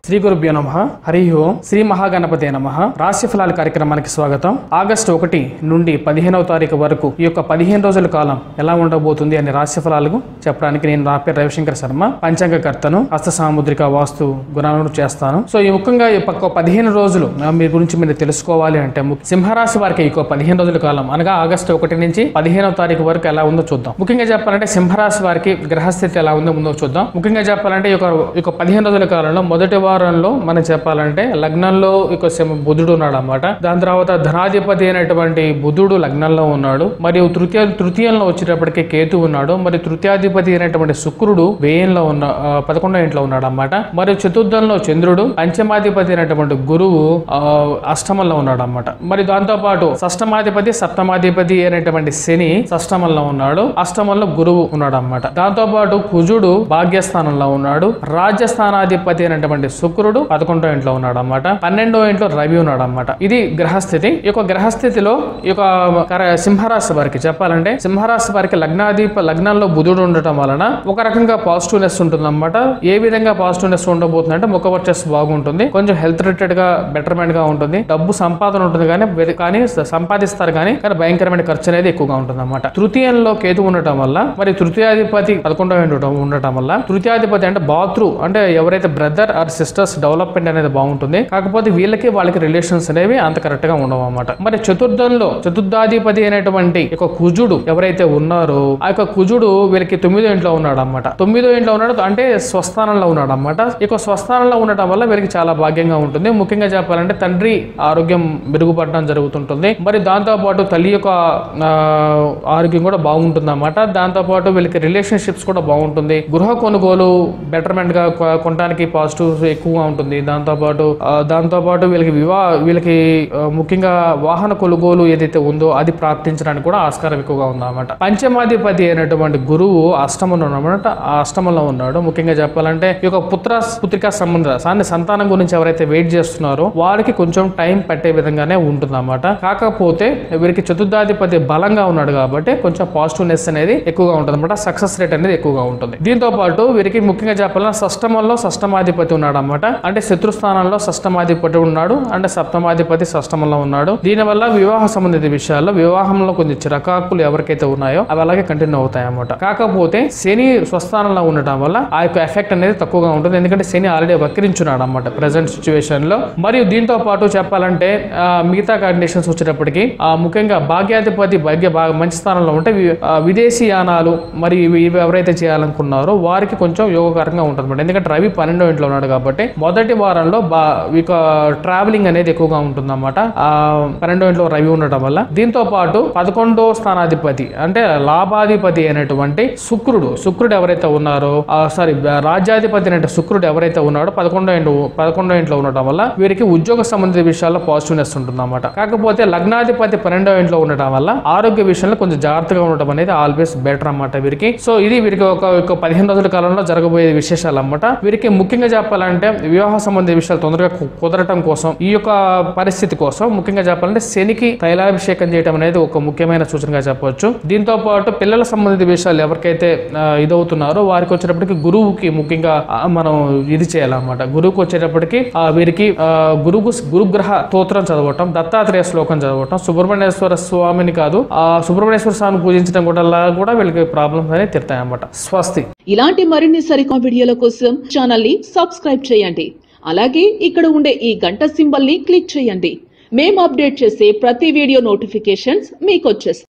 శ్రీ గురుభ్యో నమ హరి ఓం శ్రీ మహాగణపతి నమ రాశి ఫలాల కార్యక్రమానికి స్వాగతం ఆగస్టు ఒకటి నుండి పదిహేనవ తారీఖు వరకు ఈ యొక్క పదిహేను రోజుల కాలం ఎలా ఉండబోతుంది అనే రాశి ఫలాలకు చెప్పడానికి నేను నా పేరు రవిశంకర్ శర్మ పంచాంగకర్తను హస్త సాముద్రిక వాస్తు గుణాలను చేస్తాను సో ఈ ముఖ్యంగా ఈ పక్క పదిహేను రోజులు ఆ, మీ గురించి మీరు తెలుసుకోవాలి అంటే ము- సింహరాశి వారికి ఈ యొక్క పదిహేను రోజుల కాలం అనగా ఆగస్టు ఒకటి నుంచి పదిహేనవ తారీఖు వరకు ఎలా ఉందో చూద్దాం ముఖ్యంగా చెప్పాలంటే సింహరాశి వారికి గ్రహస్థితి ఎలా ఉందో ముందు చూద్దాం ముఖ్యంగా చెప్పాలంటే ఈ యొక్క ఈ యొక్క పదిహేను రోజుల కాలంలో మొదటి వారంలో మనం చెప్పాలంటే లగ్నంలో ఇక సింహ- బుధుడు ఉన్నాడు అన్నమాట దాని తర్వాత ధనాధిపతి అయినటువంటి బుధుడు లగ్నంలో ఉన్నాడు మరియు తృతీయ తృతీయంలో వచ్చేటప్పటికి కేతు ఉన్నాడు మరియు తృతీయాధిపతి అయినటువంటి శుక్రుడు వ్యయంలో ఉన్న ఆ, పదకొండో ఇంట్లో ఉన్నాడు అన్నమాట మరియు చతుర్థంలో చంద్రుడు పంచమాధిపతి అయినటువంటి గురువు ఆ, అష్టమంలో ఉన్నాడు అన్నమాట మరి దాంతో పాటు షష్టమాధిపతి సప్తమాధిపతి అయినటువంటి శని షష్టమంలో ఉన్నాడు అష్టమంలో గురువు ఉన్నాడు అన్నమాట దాంతో పాటు కుజుడు భాగ్యస్థానంలో ఉన్నాడు రాజ్యస్థానాధిపతి అయినటువంటి శుక్రుడు పదకొండో ఇంట్లో ఉన్నాడు అన్నమాట పన్నెండో ఇంట్లో రవి ఉన్నాడు అన్నమాట ఇది గ్రహస్థితి ఈ యొక్క గ్రహస్థితిలో ఈ యొక్క కర- సింహరాశి వారికి చెప్పాలంటే సింహరాశి వారికి లగ్నాధిప లగ్నంలో బుధుడు ఉండటం వలన ఒక రకంగా పాజిటివ్నెస్ ఉంటుంది అనమాట ఏ విధంగా పాజిటివ్నెస్ ఉండబోతుంది అంటే ముఖ వర్చస్ బాగుంటుంది కొంచెం హెల్త్ రిలేటెడ్ గా బెటర్మెంట్ గా ఉంటుంది డబ్బు సంపాదన ఉంటుంది కానీ వె- కానీ స- సంపాదిస్తారు కానీ కానీ భయంకరమైన ఖర్చు అనేది ఎక్కువగా ఉంటుంది అనమాట తృతీయంలో కేతు ఉండటం వల్ల మరి తృతీయాధిపతి పదకొండవ ఉండటం ఉండటం వల్ల తృతీయాధిపతి అంటే బాత్రూ అంటే ఎవరైతే బ్రదర్ ఆర్ సిస్టర్స్ డెవలప్మెంట్ అనేది బాగుంటుంది కాకపోతే వీళ్ళకి వాళ్ళకి రిలేషన్స్ అనేవి అంత కరెక్ట్ గా ఉండవు అన్నమాట మరి చతుర్థంలో చతుర్థాధిపతి అయినటువంటి ఈ యొక్క కుజుడు ఎవరైతే ఉన్నారో ఆ యొక్క కుజుడు వీళ్ళకి తొమ్మిదో ఇంట్లో ఉన్నాడు అన్నమాట తొమ్మిదో ఇంట్లో ఉన్నాడు అంటే స్వస్థానంలో ఉన్నాడు అన్నమాట ఈ యొక్క స్వస్థానంలో ఉండటం వల్ల వీరికి చాలా భాగ్యంగా ఉంటుంది ముఖ్యంగా చెప్పాలంటే తండ్రి ఆరోగ్యం మెరుగుపడడం జరుగుతుంటుంది మరి దాంతో పాటు తల్లి యొక్క ఆ, ఆరోగ్యం కూడా బాగుంటుంది అన్నమాట దాంతో పాటు వీళ్ళకి రిలేషన్షిప్స్ కూడా బాగుంటుంది గృహ కొనుగోలు బెటర్మెంట్ గా కొ- కొనడానికి పాజిటివ్ ఎక్కువగా ఉంటుంది దాంతో పాటు ఆ, దాంతో పాటు వీళ్ళకి వివాహ వీళ్ళకి ఆ, ముఖ్యంగా వాహన కొనుగోలు ఏదైతే ఉందో అది ప్రాప్తించడానికి కూడా ఆస్కారం ఎక్కువగా ఉందన్నమాట పంచమాధిపతి అయినటువంటి గురువు అష్టమంలో ఉన్నమాట ఆ అష్టమంలో ఉన్నాడు ముఖ్యంగా చెప్పాలంటే ఈ యొక్క పుత్ర పుత్రికా సంబంధ సాన్ని సంతానం గురించి ఎవరైతే వెయిట్ చేస్తున్నారో వారికి కొంచెం టైం పట్టే విధంగానే ఉంటుందన్నమాట కాకపోతే వీరికి చతుర్థాధిపతి బలంగా ఉన్నాడు కాబట్టి కొంచెం పాజిటివ్నెస్ అనేది ఎక్కువగా ఉంటుంది అనమాట సక్సెస్ రేట్ అనేది ఎక్కువగా ఉంటుంది దీంతో పాటు వీరికి ముఖ్యంగా చెప్పాలన్నా షష్టమంలో షష్టమాధిపతి ఉన్నాడు అనమాట అంటే శత్రు స్థానంలో షష్టమాధిపతి ఉన్నాడు అంటే సప్తమాధిపతి షష్టమంలో ఉన్నాడు దీనివల్ల వివాహ సంబంధిత విషయాల్లో వివాహంలో కొన్ని చిరకాకులు ఎవరికైతే ఉన్నాయో అవి అలాగే కంటిన్యూ అవుతాయి అన్నమాట కాకపోతే శని స్వస్థానంలో ఉండటం వల్ల ఆ యొక్క ఎఫెక్ట్ అనేది తక్కువగా ఉంటుంది ఎందుకంటే శని ఆల్రెడీ వక్రించున్నాడు అనమాట ప్రజెంట్ సిచ్యువేషన్ లో మరియు దీంతో పాటు చెప్పాలంటే ఆ, మిగతా కండిషన్స్ వచ్చేటప్పటికి ఆ, ముఖ్యంగా భాగ్యాధిపతి భాగ్య బాగా మంచి స్థానంలో ఉంటే వి- ఆ, విదేశీ యానాలు మరియు ఇవి ఇవి ఎవరైతే చేయాలనుకున్నారో వారికి కొంచెం యోగకరంగా ఉంటుంది ఎందుకంటే రవి పన్నెండో ఇంట్లో ఉన్నాడు కాబట్టి మొదటి వారంలో బా ఇక ట్రావెలింగ్ అనేది ఎక్కువగా ఉంటుంది అనమాట పన్నెండో ఇంట్లో రవి ఉండటం వల్ల దీంతో పాటు పదకొండో స్థానాధిపతి అంటే లాభాధిపతి అయినటువంటి శుక్రుడు శుక్రుడు ఎవరైతే ఉన్నారో సారీ రాజ్యాధిపతి అయిన శుక్రుడు ఎవరైతే ఉన్నాడో పదకొండో ఇంట్లో పదకొండో ఇంట్లో ఉండటం వల్ల వీరికి ఉద్యోగ సంబంధిత విషయాల్లో పాజిటివ్నెస్ ఉంటుంది అనమాట కాకపోతే లగ్నాధిపతి పన్నెండో ఇంట్లో ఉండటం వల్ల ఆరోగ్య విషయంలో కొంచెం జాగ్రత్తగా ఉండటం అనేది ఆల్వేస్ బెటర్ అన్నమాట వీరికి సో ఇది వీరికి ఒక ఒక పదిహేను రోజుల కాలంలో జరగబోయే విశేషాలు అన్నమాట వీరికి ముఖ్యంగా చెప్పాలంటే వివాహ సంబంధిత విషయాలు తొందరగా కు- కుదరటం కోసం ఈ యొక్క పరిస్థితి కోసం ముఖ్యంగా చెప్పాలంటే శనికి తైలాభిషేకం చేయడం అనేది ఒక ముఖ్యమైన సూచనగా చెప్పవచ్చు దీంతో పాటు పిల్లల సంబంధిత విషయాలు ఎవరికైతే ఆ, ఇదవుతున్నారో వారికి వచ్చేటప్పటికి గురువుకి ముఖ్యంగా ఆ, మనం ఇది చేయాలన్నమాట గురువుకి వచ్చేటప్పటికి ఆ, వీరికి ఆ, గురువు గురుగ్రహ స్తోత్రం చదవటం దత్తాత్రేయ శ్లోకం చదవటం సుబ్రహ్మణ్యేశ్వర స్వామిని కాదు ఆ సుబ్రహ్మణ్యేశ్వర స్వామిని పూజించడం కూడా కూడా వీళ్ళకి ప్రాబ్లమ్స్ అనేవి తీరుతాయి అన్నమాట స్వస్తి ఇలాంటి మరిన్ని సరికొత్త వీడియోల కోసం ఛానల్ ని సబ్స్క్రైబ్ చేయండి అలాగే ఇక్కడ ఉండే ఈ గంట సింబల్ ని క్లిక్ చేయండి మేము అప్డేట్ చేసే ప్రతి వీడియో నోటిఫికేషన్స్ మీకు వచ్చేస్తాయి